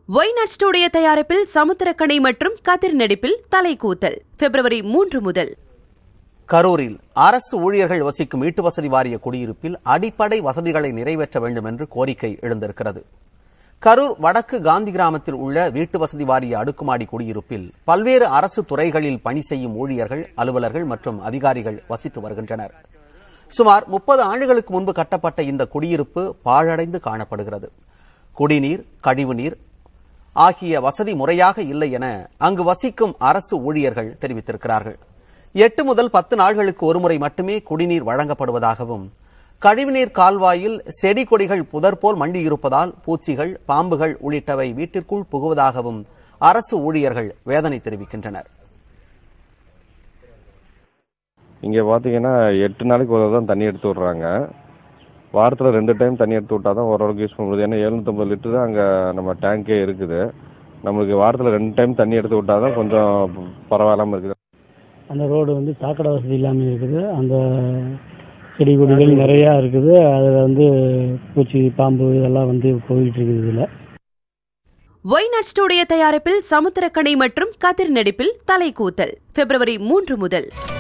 Y Not studio தயாரிப்பில் சமுத்திரக்கணி மற்றும் கதிர் நடிப்பில் தலைக்கூத்தல் பிப்ரவரி மூன்று முதல் கரூரில் அரசு ஊழியர்கள் வசிக்கும் வீட்டு வசதி வாரிய குடியிருப்பில் அடிப்படை வசதிகளை நிறைவேற்ற வேண்டும் என்று கோரிக்கை எழுந்திருக்கிறது கரூர் வடக்கு காந்தி கிராமத்தில் உள்ள வீட்டு வசதி வாரிய அடுக்குமாடி குடியிருப்பில் பல்வேறு அரசு துறைகளில் பணி செய்யும் ஊழியர்கள் அலுவலர்கள் மற்றும் அதிகாரிகள் வசித்து வருகின்றனர் சுமார் முப்பது ஆண்டுகளுக்கு முன்பு கட்டப்பட்ட இந்த குடியிருப்பு பாழடைந்து காணப்படுகிறது குடிநீர் கழிவுநீர் ஆகிய வசதி முறையாக இல்லை என அங்கு வசிக்கும் அரசு ஊழியர்கள் தெரிவித்திருக்கிறார்கள் எட்டு முதல் பத்து நாள்களுக்கு ஒருமுறை மட்டுமே குடிநீர் வழங்கப்படுவதாகவும் கழிவுநீர் கால்வாயில் செடி கொடிகள் புதர் போல் மண்டியிருப்பதால் பூச்சிகள் பாம்புகள் உள்ளிட்டவை வீட்டிற்குள் புகுவதாகவும் அரசு ஊழியர்கள் வேதனை தெரிவிக்கின்றனர் இங்கே பார்த்தீங்கன்னா எட்டு நாளைக்கு ஒரு தான் தண்ணி எடுத்து விட்றாங்க வாரத்தில் ரெண்டு டைம் தண்ணி எடுத்து விட்டா தான் ஓரளவுக்கு யூஸ் பண்ண முடியுது ஏன்னா எழுநூற்றம்பது லிட்டர் தான் அங்கே நம்ம டேங்கே இருக்குது நம்மளுக்கு வாரத்தில் ரெண்டு டைம் தண்ணி எடுத்து விட்டா தான் கொஞ்சம் பரவாயில்லாமல் இருக்குது அந்த ரோடு வந்து சாக்கடை வசதி இல்லாமல் இருக்குது அந்த செடி கொடிகள் நிறையா இருக்குது அதில் வந்து பூச்சி பாம்பு இதெல்லாம் வந்து போயிட்டு இருக்குது இதில் ஒய்நாட் ஸ்டூடியோ தயாரிப்பில் சமுத்திரக்கணி மற்றும் கதிர் நடிப்பில் தலைக்கூத்தல் பிப்ரவரி மூன்று முதல்